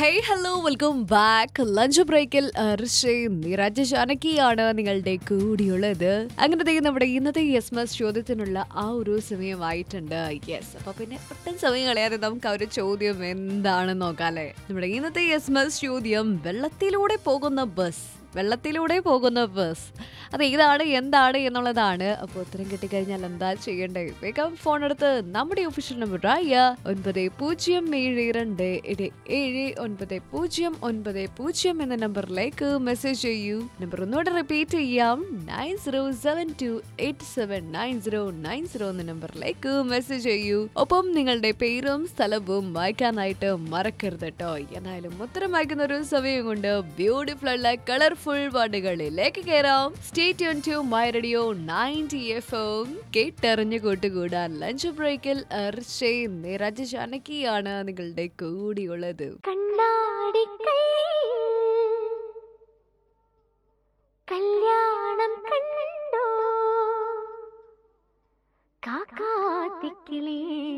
hey hello welcome back lunch ബ്രേക്കിൽ നിരജ ജാനകിയാണ് നിങ്ങളുടെ കൂടിയുള്ളത് അങ്ങനെ ദേ നമ്മുടെ ഇന്നത്തെ യെസ് മസ് ചോദ്യത്തിനുള്ള ആ ഒരു സമയമായിട്ടുണ്ട് യെസ് അപ്പൊ പിന്നെ ഒട്ടും സമയം കളയാതെ നമുക്ക് ആ ഒരു ചോദ്യം എന്താണെന്ന് നോക്കാല്ലേ നമ്മുടെ ഇന്നത്തെ യെസ് മസ് ചോദ്യം വെള്ളത്തിലൂടെ പോകുന്ന ബസ് വെള്ളത്തിലൂടെ പോകുന്ന ബസ് അത് ഏതാണ് എന്താണ് എന്നുള്ളതാണ് അപ്പോൾ ഉത്തരം കിട്ടിക്കഴിഞ്ഞാൽ എന്താ ചെയ്യേണ്ടത് വേഗം ഫോൺ എടുത്ത് നമ്മുടെ ഒഫീഷ്യൽ നമ്പർ ആയ ഒൻപത് പൂജ്യം ഏഴ് രണ്ട് ഏഴ് ഏഴ് ഒൻപത് പൂജ്യം ഒൻപത് പൂജ്യം എന്ന നമ്പറിലേക്ക് മെസ്സേജ് ചെയ്യൂ നമ്പർ ഒന്നുകൂടെ റിപ്പീറ്റ് ചെയ്യാം nine zero seven two eight seven nine zero nine zero എന്ന നമ്പറിലേക്ക് മെസ്സേജ് ചെയ്യൂ ഒപ്പം നിങ്ങളുടെ പേരും സ്ഥലവും വായിക്കാനായിട്ട് മറക്കരുത് കേട്ടോ എന്നാലും ഉത്തരം വായിക്കുന്ന ഒരു സമയം കൊണ്ട് ബ്യൂട്ടിഫുൾ ഉള്ള കളർഫുൾ പാട്ടുകളിലേക്ക് കയറാം stay tune to my radio ninety F M കേട്ടറിഞ്ഞു കൂട്ടുകൂടാൻ ലഞ്ച് ബ്രേക്കിൽ അർച്ചേ നിരജ ജാനകിയാണ് നിങ്ങളുടെ കൂടിയുള്ളത് കണ്ണാടിക്കൈ കല്യാണം കണ്ടോ കാക്കാത്തിക്കിളേ